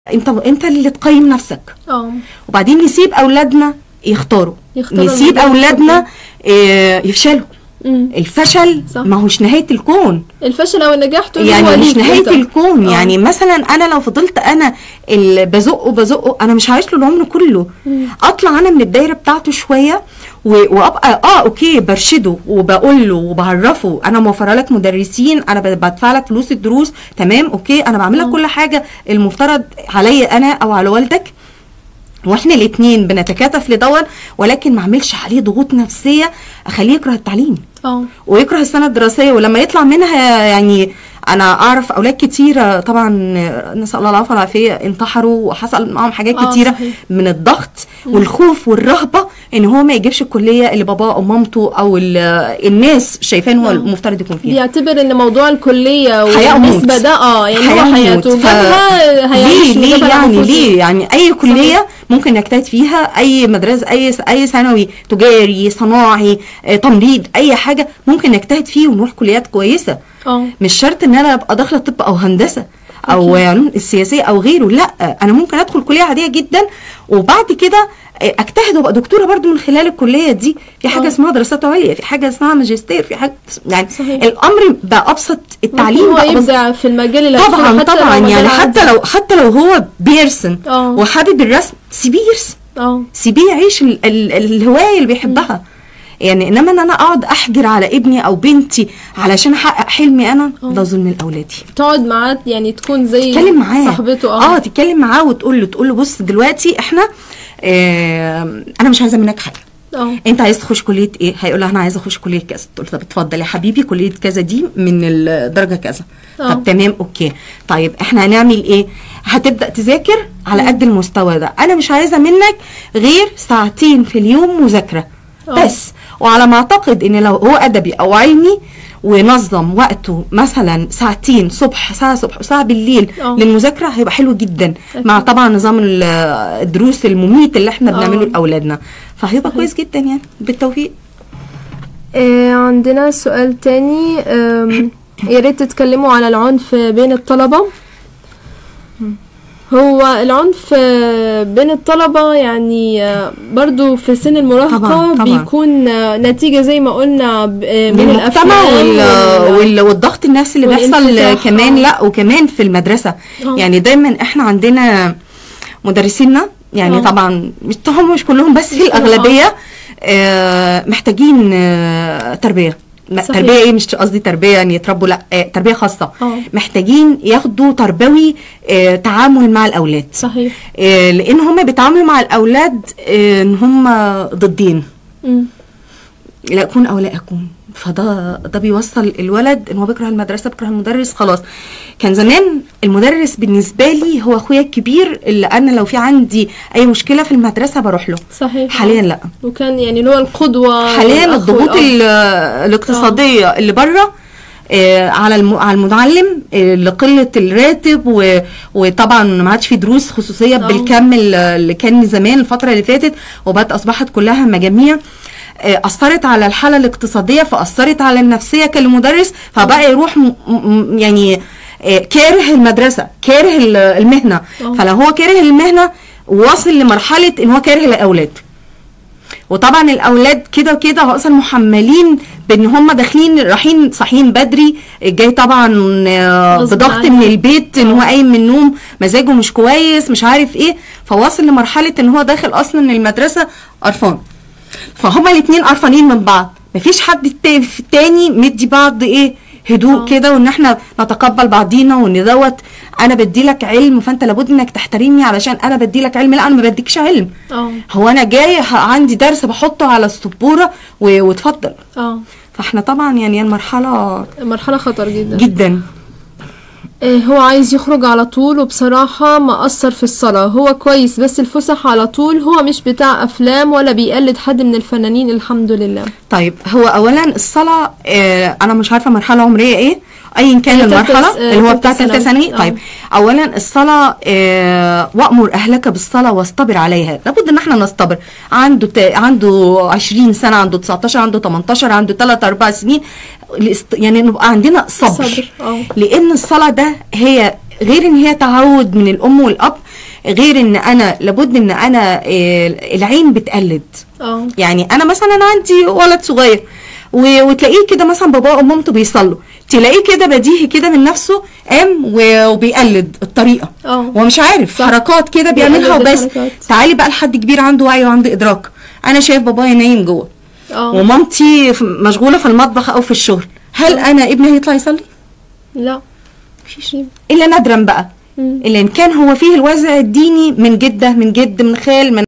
انت انت اللي تقيم نفسك اه وبعدين نسيب اولادنا يختاروا يختاروا نسيب المجال اولادنا آه، يفشلوا مم. الفشل صح. ما هوش نهايه الكون الفشل او النجاح تقول هو يعني مش ليك نهايه انت. الكون آه. يعني مثلا انا لو فضلت انا اللي بزقه بزقه انا مش هعيش له العمر كله اطلع انا من الدايره بتاعته شويه و- وابقى اه اوكي برشده وبقول له وبعرفه انا موفره لك مدرسين انا ب- بدفع لك فلوس الدروس تمام اوكي انا بعمل لك آه. كل حاجه المفترض عليا انا او على والدك واحنا الاثنين بنتكاتف لدون ولكن ما اعملش عليه ضغوط نفسيه اخليه يكره التعليم اه ويكره السنه الدراسيه ولما يطلع منها يعني انا اعرف اولاد كتيره طبعا نسال الله العافيه والعافيه انتحروا وحصل معاهم حاجات آه، كتيره صحيح. من الضغط والخوف والرهبه ان هو ما يجيبش الكليه اللي باباه او مامته او ال- الناس شايفاه إن هو آه. المفترض يكون فيها بيعتبر ان موضوع الكليه حياة وموت. والنسبه ده اه يعني هو حياة وموت. حياته ف- جابها هيعيش ليه ليه وجابها يعني المفروض ليه يعني اي كليه صحيح. ممكن نجتهد فيها اي مدرسه اي اي ثانوي تجاري صناعي آه، تمريض اي حاجه ممكن نجتهد فيه ونروح كليات كويسه اه مش شرط ان انا ابقى داخله طب او هندسه او علوم السياسيه او غيره لا انا ممكن ادخل كليه عاديه جدا وبعد كده اجتهد وابقى دكتوره برضو من خلال الكليه دي في حاجه آه. اسمها دراسات عليا في حاجه اسمها ماجستير في حاجه يعني صحيح. الامر بقى ابسط التعليم هو بقى بسيط. يبدع في المجال اللي هيدخله طبعا حتى لو طبعا مجال يعني عادي. حتى لو حتى لو هو بيرسم آه. وحابب الرسم سيبيه يرسم اه سيبيه يعيش ال ال الهوايه اللي بيحبها يعني انما ان انا اقعد احجر على ابني او بنتي علشان احقق حلمي انا ده ظلم لاولادي تقعد معاه يعني تكون زي تتكلم معاه صاحبته اه تتكلم معاه وتقول له تقول له بص دلوقتي احنا آه انا مش عايزه منك حاجه اه انت عايز تخش كليه ايه هيقول لها انا عايزه اخش كليه كذا تقول له طب اتفضل يا حبيبي كليه كذا دي من الدرجه كذا اه. طب تمام اوكي طيب احنا هنعمل ايه هتبدا تذاكر على قد المستوى ده انا مش عايزه منك غير ساعتين في اليوم مذاكره اه. بس وعلى ما اعتقد ان لو هو ادبي او علمي ونظم وقته مثلا ساعتين صبح ساعه صبح وساعه بالليل اه. للمذاكره هيبقى حلو جدا أكيد. مع طبعا نظام ال- الدروس المميت اللي احنا اه. بنعمله لاولادنا فهيبقى كويس جدا يعني بالتوفيق آه، عندنا سؤال تاني آم، يا ريت تتكلموا على العنف بين الطلبة هو العنف آه، بين الطلبة يعني آه، برضو في سن المراهقة طبعاً، طبعاً. بيكون آه، نتيجة زي ما قلنا ب- آه، من من المجتمع الأفلام وال... وال- وال... والضغط النفسي اللي بيحصل والانفتاح، كمان اه. لا وكمان في المدرسه اه. يعني دايما احنا عندنا مدرسينا يعني اه. طبعا مش هم مش كلهم بس في مش كلهم، الاغلبيه آه محتاجين آه تربيه لا، صحيح. تربيه ايه مش قصدي تربيه يعني يتربوا لا آه تربيه خاصه اه. محتاجين ياخدوا تربوي آه تعامل مع الاولاد صحيح آه لان هم بيتعاملوا مع الاولاد آه ان هم ضدين مم. لا اكون او لا اكون فده ده بيوصل الولد ان هو بيكره المدرسه بيكره المدرس خلاص كان زمان المدرس بالنسبه لي هو اخويا الكبير اللي انا لو في عندي اي مشكله في المدرسه بروح له صحيح حاليا لا وكان يعني اللي هو القدوة حاليا والأخ الضغوط والأب. ال- الاقتصاديه اللي بره آه، على الم- على المعلم آه، لقله الراتب و- وطبعا ما عادش في دروس خصوصيه اه. بالكم ال- اللي كان زمان الفتره اللي فاتت وبقت اصبحت كلها مجاميع آه، اثرت على الحاله الاقتصاديه فاثرت على النفسيه كالمدرس فبقى يروح م- م- يعني آه، كاره المدرسه كاره ال- المهنه اه. فلو هو كاره المهنه واصل لمرحله ان هو كاره الاولاد وطبعا الاولاد كده وكده هو اصلا محملين بان هم داخلين رايحين صاحيين بدري جاي طبعا آه، غصب بضغط عنه. من البيت ان هو قايم من النوم مزاجه مش كويس مش عارف ايه فواصل لمرحله ان هو داخل اصلا المدرسه قرفان فهما الاثنين قرفانين من بعض مفيش حد التا- تاني مدي بعض ايه هدوء آه. كده وان احنا نتقبل بعضينا وان دوت انا بدي لك علم فانت لابد انك تحترمني علشان انا بدي لك علم لا انا ما بديكش علم اه هو انا جاي ه- عندي درس بحطه على السبوره و- واتفضل اه فاحنا طبعا يعني المرحله مرحلة خطر جدا جدا آه، هو عايز يخرج على طول وبصراحة ما أثر في الصلاة هو كويس بس الفسح على طول هو مش بتاع أفلام ولا بيقلد حد من الفنانين الحمد لله طيب هو اولا الصلاه آه انا مش عارفه مرحله عمريه ايه ايا كان هي تالتة المرحله س- آه، اللي هو تالتة بتاع ثالثه ثانوي. ثانوي آه. طيب اولا الصلاه آه وامر اهلك بالصلاه واصطبر عليها لابد ان احنا نصطبر عنده ت... عنده 20 سنه عنده 19 عنده 18 عنده 3 4 سنين الاست- يعني نبقى عندنا صبر, صبر، آه. لان الصلاه ده هي غير ان هي تعود من الام والاب غير ان انا لابد ان انا آه، العين بتقلد اه يعني انا مثلا عندي ولد صغير و- وتلاقيه كده مثلا باباه ومامته بيصلوا تلاقيه كده بديهي كده من نفسه قام و- وبيقلد الطريقه اه. هو مش عارف صح. حركات كده بيعملها بيقلد وبس الحركات. تعالي بقى لحد كبير عنده وعي وعنده ادراك انا شايف بابايا نايم جوه اه ومامتي في- مشغوله في المطبخ او في الشغل هل انا ابني هيطلع يصلي لا مفيش الا نادرا بقى مم. الا ان كان هو فيه الوازع الديني من جده من جد من خال من